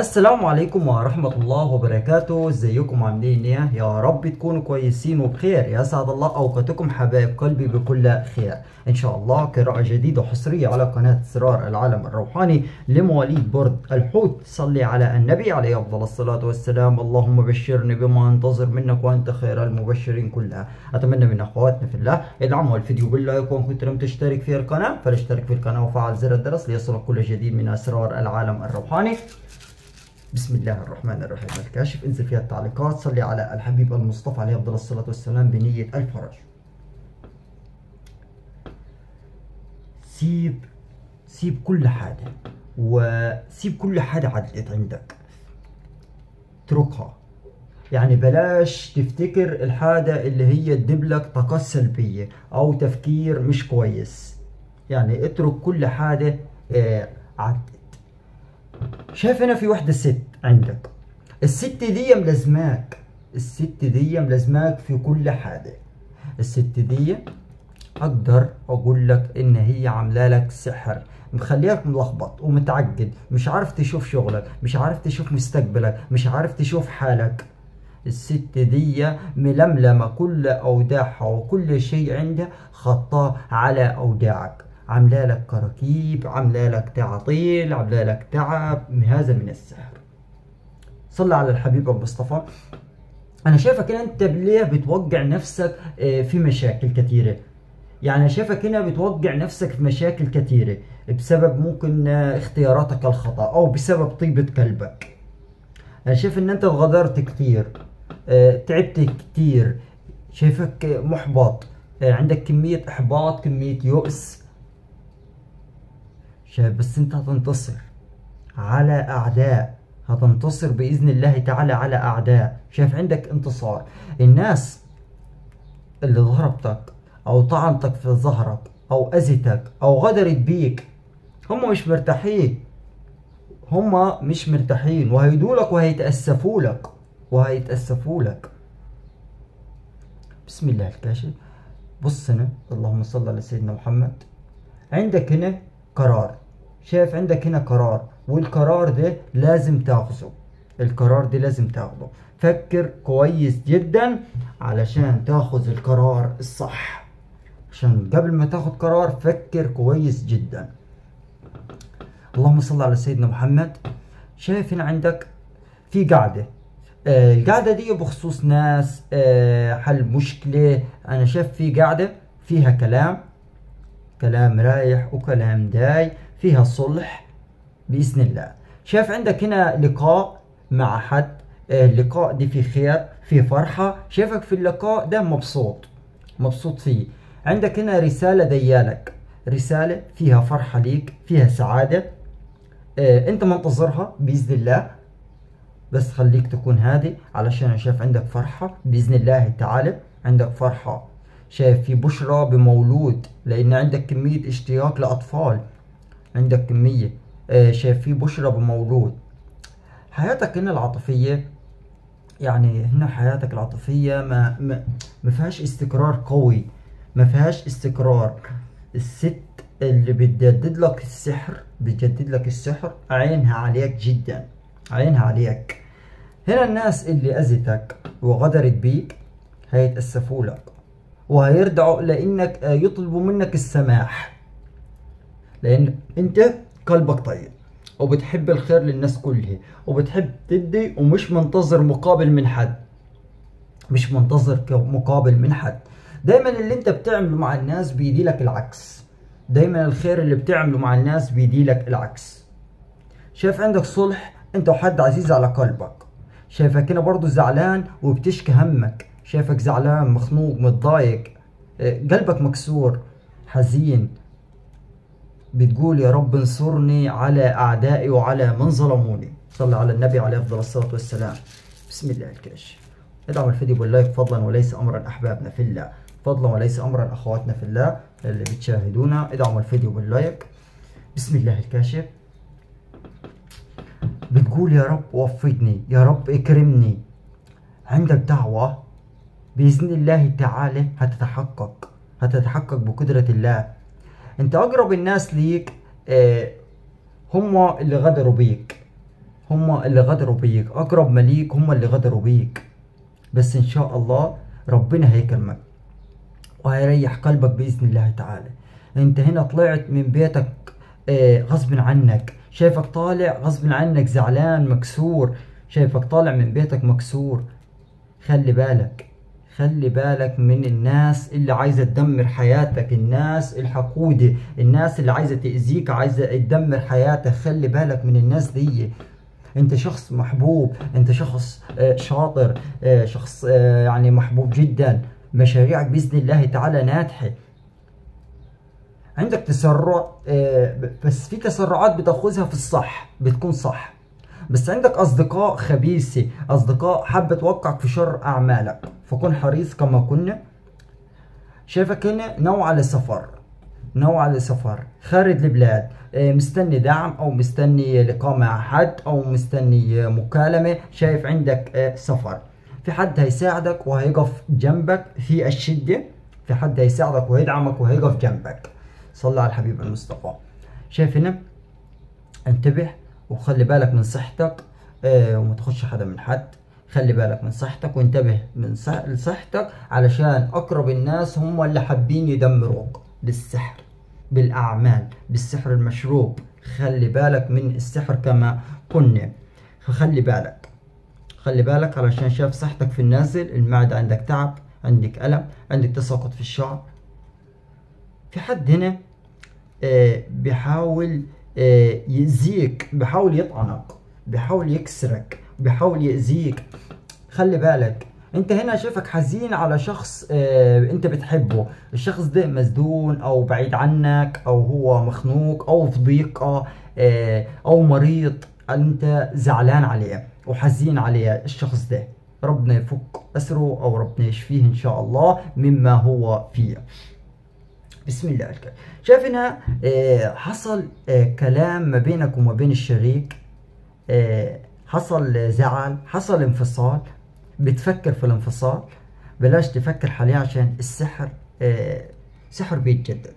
السلام عليكم ورحمة الله وبركاته ازيكم عاملين ايه يا رب تكونوا كويسين وبخير يسعد الله اوقاتكم حبايب قلبي بكل خير ان شاء الله قراءة جديدة وحصرية على قناة اسرار العالم الروحاني لمواليد برد الحوت صلي على النبي عليه افضل الصلاة والسلام اللهم بشرني بما انتظر منك وانت خير المبشرين كلها اتمنى من اخواتنا في الله ادعموا الفيديو باللايك وان كنت لم تشترك في القناة فلاشترك في القناة وفعل زر الجرس ليصلك كل جديد من اسرار العالم الروحاني بسم الله الرحمن الرحيم الكاشف انزل فيها التعليقات صلي على الحبيب المصطفى عليه افضل الصلاه والسلام بنيه الفرج سيب سيب كل حاجه وسيب كل حاجه عدت عندك اتركها يعني بلاش تفتكر الحاجة اللي هي تجيب لك طاقات سلبية أو تفكير مش كويس يعني اترك كل حاجة آه عدت شايف هنا في وحدة ست عندك الست دي ملازماك الست دي ملازماك في كل حاجة الست دي اقدر اقول لك ان هي عامله لك سحر مخليك ملخبط ومتعقد مش عارف تشوف شغلك مش عارف تشوف مستقبلك مش عارف تشوف حالك الست دي ململمة كل أوداعها وكل شيء عندها خطاه على أوداعك عامله لك كراكيب عامله لك تعطيل عامله لك تعب هذا من السحر صلى على الحبيب المصطفى انا شايفك هنا انت ليه بتوقع نفسك في مشاكل كثيره يعني شايفك هنا بتوقع نفسك في مشاكل كثيره بسبب ممكن اختياراتك الخطا او بسبب طيبه قلبك انا شايف ان انت غدرت كثير تعبت كثير شايفك محبط عندك كميه احباط كميه يؤس شايف بس انت هتنتصر على اعداء هتنتصر باذن الله تعالى على اعداء شايف عندك انتصار الناس اللي ضربتك او طعنتك في ظهرك او اذتك او غدرت بيك هم مش مرتاحين هم مش مرتاحين وهيدولك وهيتأسفوا لك وهيتأسفوا لك بسم الله الكاشف بص هنا اللهم صل على سيدنا محمد عندك هنا قرار شايف عندك هنا قرار والقرار ده لازم تاخذه القرار ده لازم تاخده فكر كويس جدا علشان تاخذ القرار الصح عشان قبل ما تاخذ قرار فكر كويس جدا اللهم صل على سيدنا محمد شايف هنا عندك في قاعدة آه القاعدة دي بخصوص ناس آه حل مشكلة أنا شايف في قاعدة فيها كلام كلام رايح وكلام داي فيها صلح بإذن الله شايف عندك هنا لقاء مع حد آه اللقاء دي في خير في فرحة شايفك في اللقاء ده مبسوط مبسوط فيه عندك هنا رسالة ديالك رسالة فيها فرحة ليك فيها سعادة آه انت منتظرها بإذن الله بس خليك تكون هادي علشان انا شايف عندك فرحة بإذن الله تعالى عندك فرحة شايف في بشرى بمولود لان عندك كمية اشتياق لاطفال عندك كمية آه شايف في بشرى بمولود حياتك هنا العاطفية يعني هنا حياتك العاطفية ما ما, ما فيهاش استقرار قوي ما فيهاش استقرار الست اللي بتجدد لك السحر بتجدد لك السحر عينها عليك جدا عينها عليك هنا الناس اللي اذتك وغدرت بيك هيتأسفوا لك وهيرجعوا لانك يطلبوا منك السماح لان انت قلبك طيب وبتحب الخير للناس كلها وبتحب تدي ومش منتظر مقابل من حد مش منتظر مقابل من حد دايما اللي انت بتعمله مع الناس بيدي لك العكس دايما الخير اللي بتعمله مع الناس بيدي لك العكس شايف عندك صلح انت وحد عزيز على قلبك شايفك هنا برضو زعلان وبتشكي همك شايفك زعلان مخنوق متضايق قلبك مكسور حزين بتقول يا رب انصرني على اعدائي وعلى من ظلموني صلى على النبي عليه افضل الصلاه والسلام بسم الله الكاشف ادعموا الفيديو باللايك فضلا وليس امرا احبابنا في الله فضلا وليس امرا اخواتنا في الله اللي بتشاهدونا ادعموا الفيديو باللايك بسم الله الكاشف بتقول يا رب وفقني يا رب اكرمني عندك دعوة بإذن الله تعالى هتتحقق هتتحقق بقدرة الله انت اقرب الناس ليك اه هم اللي غدروا بيك هم اللي غدروا بيك اقرب ما ليك هم اللي غدروا بيك بس ان شاء الله ربنا هيكرمك وهيريح قلبك باذن الله تعالى انت هنا طلعت من بيتك آه، غصب عنك شايفك طالع غصب عنك زعلان مكسور شايفك طالع من بيتك مكسور خلي بالك خلي بالك من الناس اللي عايزة تدمر حياتك الناس الحقودة الناس اللي عايزة تأذيك عايزة تدمر حياتك خلي بالك من الناس دي انت شخص محبوب انت شخص آه، شاطر آه، شخص آه، يعني محبوب جدا مشاريعك بإذن الله تعالى ناجحة عندك تسرع بس في تسرعات بتاخذها في الصح بتكون صح بس عندك اصدقاء خبيثه اصدقاء حابه توقعك في شر اعمالك فكن حريص كما كنا شايفك هنا نوع لسفر نوع لسفر خارج البلاد آه، مستني دعم او مستني لقاء مع حد او مستني مكالمة شايف عندك آه، سفر في حد هيساعدك وهيقف جنبك في الشدة في حد هيساعدك وهيدعمك وهيقف جنبك صلى على الحبيب المصطفى شايف هنا انتبه وخلي بالك من صحتك اه وما تخش حدا من حد خلي بالك من صحتك وانتبه من صحتك علشان اقرب الناس هم اللي حابين يدمروك بالسحر بالاعمال بالسحر المشروب خلي بالك من السحر كما قلنا فخلي بالك خلي بالك علشان شاف صحتك في النازل المعدة عندك تعب عندك ألم عندك تساقط في الشعر في حد هنا آه بيحاول آه يأذيك بيحاول يطعنك بيحاول يكسرك بيحاول يأذيك خلي بالك انت هنا شايفك حزين على شخص اه انت بتحبه الشخص ده مسدون او بعيد عنك او هو مخنوق او في ضيقة اه او مريض انت زعلان عليه وحزين عليه الشخص ده ربنا يفك اسره او ربنا يشفيه ان شاء الله مما هو فيه بسم الله الكريم شايف هنا اه حصل اه كلام ما بينك وما بين الشريك اه حصل زعل حصل انفصال بتفكر في الانفصال بلاش تفكر حاليا عشان السحر آه سحر بيتجدد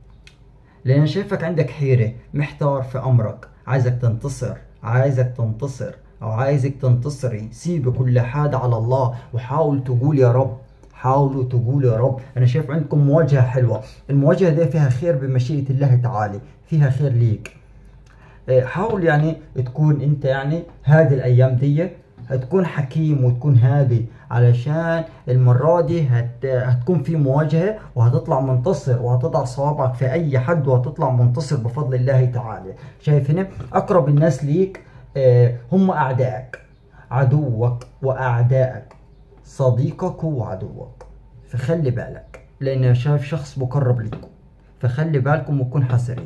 لان شايفك عندك حيرة محتار في امرك عايزك تنتصر عايزك تنتصر او عايزك تنتصري سيب كل حاجة على الله وحاول تقول يا رب حاولوا تقولوا يا رب انا شايف عندكم مواجهة حلوة المواجهة دي فيها خير بمشيئة الله تعالى فيها خير ليك آه، حاول يعني تكون انت يعني هذه الايام دي هتكون حكيم وتكون هادي علشان المرة دي هت... هتكون في مواجهة وهتطلع منتصر وهتضع صوابعك في أي حد وهتطلع منتصر بفضل الله تعالى شايف هنا أقرب الناس ليك آه هم أعدائك عدوك وأعدائك صديقك وعدوك فخلي بالك لأن شايف شخص مقرب لكم فخلي بالكم وكون حذرين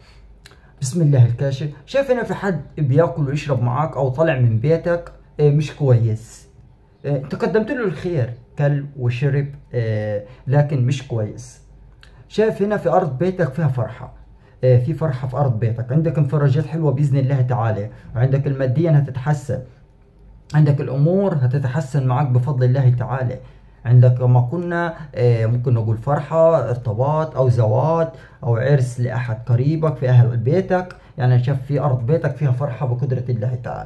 بسم الله الكاشف شايف هنا في حد بياكل ويشرب معاك او طالع من بيتك إيه، مش كويس إيه، تقدمت له الخير كل وشرب إيه، لكن مش كويس شايف هنا في ارض بيتك فيها فرحه في فرحه في ارض بيتك عندك انفراجات حلوه باذن الله تعالى وعندك الماديا هتتحسن عندك الامور هتتحسن معك بفضل الله تعالى عندك ما كنا ممكن نقول فرحة ارتباط او زواج او عرس لاحد قريبك في اهل بيتك يعني شاف في ارض بيتك فيها فرحة بقدرة الله تعالى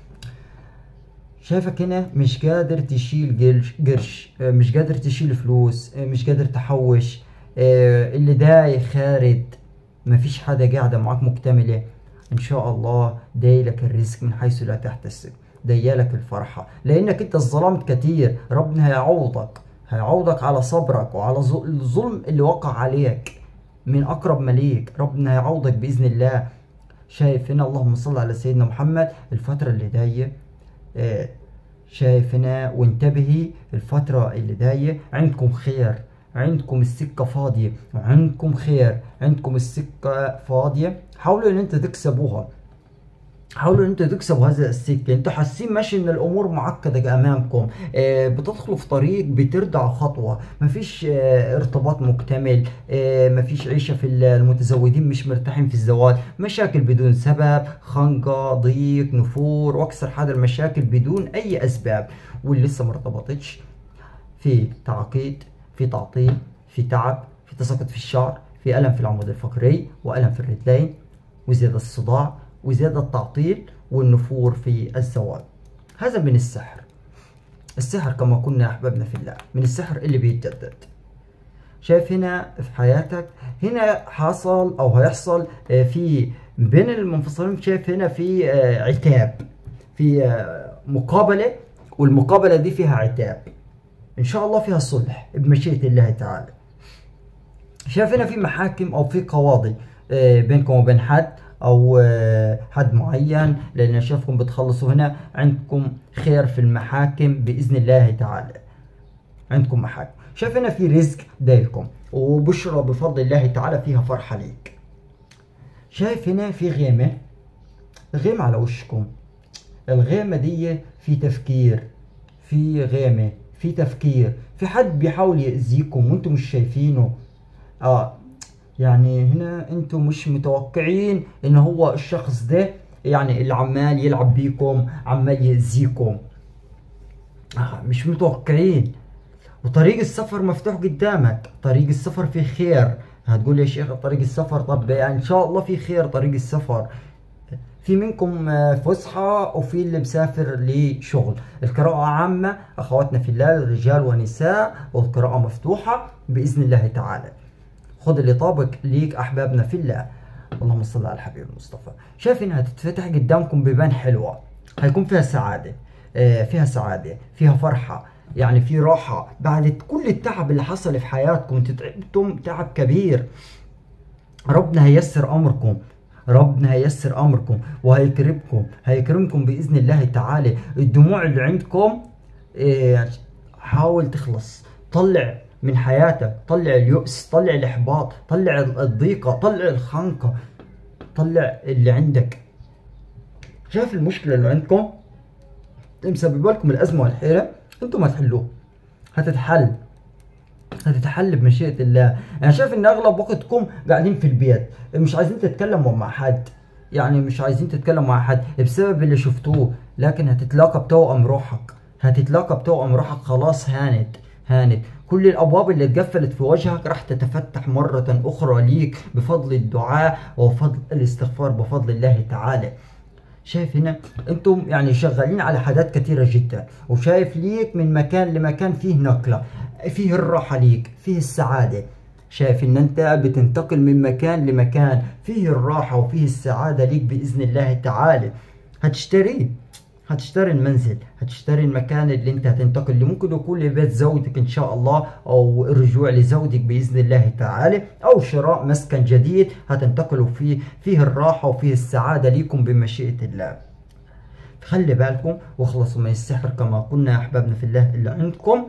شايفك هنا مش قادر تشيل قرش, قرش آه، مش قادر تشيل فلوس آه، مش قادر تحوش آه، اللي داي خارد مفيش حدا قاعدة معاك مكتملة ان شاء الله دايلك الرزق من حيث لا تحتسب دايلك الفرحة لانك انت ظلمت كتير ربنا هيعوضك هيعوضك على صبرك وعلى الظلم اللي وقع عليك من اقرب مليك ربنا هيعوضك باذن الله شايف هنا اللهم صل على سيدنا محمد الفترة اللي جايه آه، شايفنا وانتبهي الفترة اللي جاية عندكم خير عندكم السكة فاضية عندكم خير عندكم السكة فاضية حاولوا ان انت تكسبوها حاولوا ان انتوا تكسبوا هذا السكه انتوا حاسين ماشي ان الامور معقده امامكم آه بتدخلوا في طريق بتردع خطوه مفيش آه ارتباط مكتمل آه مفيش عيشه في المتزوجين مش مرتاحين في الزواج مشاكل بدون سبب خنقه ضيق نفور واكثر هذا المشاكل بدون اي اسباب واللي لسه ما ارتبطتش في تعقيد في تعطيل في تعب في تساقط في الشعر في الم في العمود الفقري والم في الرجلين وزياده الصداع وزيادة تعطيل والنفور في الزواج هذا من السحر السحر كما قلنا أحبابنا في الله من السحر اللي بيتجدد شايف هنا في حياتك هنا حصل او هيحصل آه، في بين المنفصلين شايف هنا في آه، عتاب في آه، مقابلة والمقابلة دي فيها عتاب ان شاء الله فيها صلح بمشيئة الله تعالى شايف هنا في محاكم او في قواضي بينكم وبين حد او حد معين لان شايفكم بتخلصوا هنا عندكم خير في المحاكم باذن الله تعالى عندكم محاكم شايف هنا في رزق دايلكم وبشرى بفضل الله تعالى فيها فرحة ليك شايف هنا في غيمة غيمة على وشكم الغيمة دي في تفكير في غيمة في تفكير في حد بيحاول يأذيكم وانتم مش شايفينه اه يعني هنا انتم مش متوقعين ان هو الشخص ده يعني اللي عمال يلعب بيكم عمال يأذيكم آه مش متوقعين وطريق السفر مفتوح قدامك طريق السفر فيه خير هتقول يا شيخ طريق السفر طب يعني ان شاء الله في خير طريق السفر في منكم آه، فسحة وفي اللي مسافر لشغل القراءة عامة أخواتنا في الله رجال ونساء والقراءة مفتوحة بإذن الله تعالى خذ اللي طابق ليك أحبابنا في الله اللهم صل على الحبيب المصطفى شايف انها تتفتح قدامكم بيبان حلوة هيكون فيها سعادة آه، فيها سعادة فيها فرحة يعني في راحة بعد كل التعب اللي حصل في حياتكم تعبتم تعب كبير ربنا هيسر أمركم ربنا هيسر أمركم وهيكرمكم هيكرمكم بإذن الله تعالى الدموع اللي عندكم إيه، حاول تخلص طلع من حياتك طلع اليأس طلع الإحباط طلع الضيقة طلع الخنقة طلع اللي عندك شايف المشكلة اللي عندكم مسبب لكم الأزمة والحيرة انتم ما تحلوه هتتحل هتتحل بمشيئة الله انا شايف ان اغلب وقتكم قاعدين في البيت مش عايزين تتكلموا مع حد يعني مش عايزين تتكلموا مع حد بسبب اللي شفتوه لكن هتتلاقى بتوأم روحك هتتلاقى بتوأم روحك خلاص هانت هانت كل الابواب اللي اتقفلت في وجهك راح تتفتح مرة اخرى ليك بفضل الدعاء وفضل الاستغفار بفضل الله تعالى شايف هنا انتم يعني شغالين على حاجات كثيرة جدا وشايف ليك من مكان لمكان فيه نقلة فيه الراحة ليك فيه السعادة شايف ان انت بتنتقل من مكان لمكان فيه الراحة وفيه السعادة ليك بإذن الله تعالى هتشتريه هتشتري المنزل هتشتري المكان اللي انت هتنتقل اللي ممكن يكون لبيت زوجك ان شاء الله او الرجوع لزوجك باذن الله تعالى او شراء مسكن جديد هتنتقلوا فيه فيه الراحه وفيه السعاده ليكم بمشيئه الله خلي بالكم واخلصوا من السحر كما قلنا يا احبابنا في الله اللي عندكم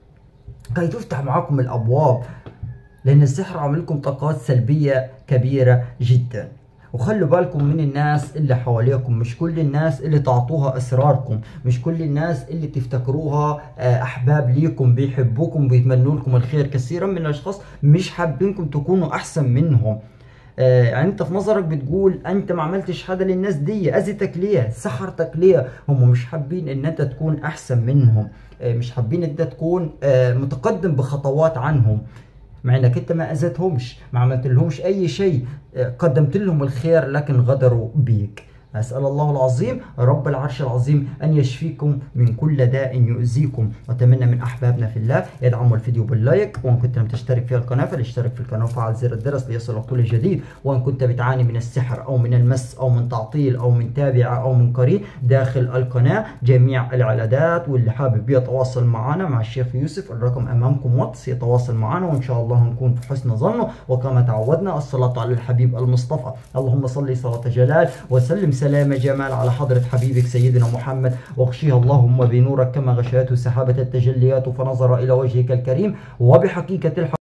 كي تفتح معاكم الابواب لان السحر عامل لكم طاقات سلبيه كبيره جدا وخلوا بالكم من الناس اللي حواليكم مش كل الناس اللي تعطوها اسراركم مش كل الناس اللي تفتكروها آه، احباب ليكم بيحبوكم بيتمنوا لكم الخير كثيرا من الاشخاص مش حابينكم تكونوا احسن منهم آه يعني انت في نظرك بتقول انت ما عملتش حاجه للناس دي اذيتك ليه سحرتك ليه هم مش حابين ان انت تكون احسن منهم آه مش حابين ان انت تكون آه متقدم بخطوات عنهم مع انك انت ما اذيتهمش ما عملت لهمش اي شيء قدمت لهم الخير لكن غدروا بيك أسأل الله العظيم رب العرش العظيم أن يشفيكم من كل داء يؤذيكم وأتمنى من أحبابنا في الله يدعموا الفيديو باللايك وإن كنت لم تشترك في القناة فلاشترك في القناة وفعل زر الجرس ليصلك كل جديد وإن كنت بتعاني من السحر أو من المس أو من تعطيل أو من تابعة أو من قرين داخل القناة جميع العلادات واللي حابب يتواصل معنا مع الشيخ يوسف الرقم أمامكم واتس يتواصل معنا وإن شاء الله نكون في حسن ظنه وكما تعودنا الصلاة على الحبيب المصطفى اللهم صل صلاة جلال وسلم سلام جمال على حضرة حبيبك سيدنا محمد واغشيها اللهم بنورك كما غشيته سحابة التجليات فنظر إلى وجهك الكريم وبحقيقة الحق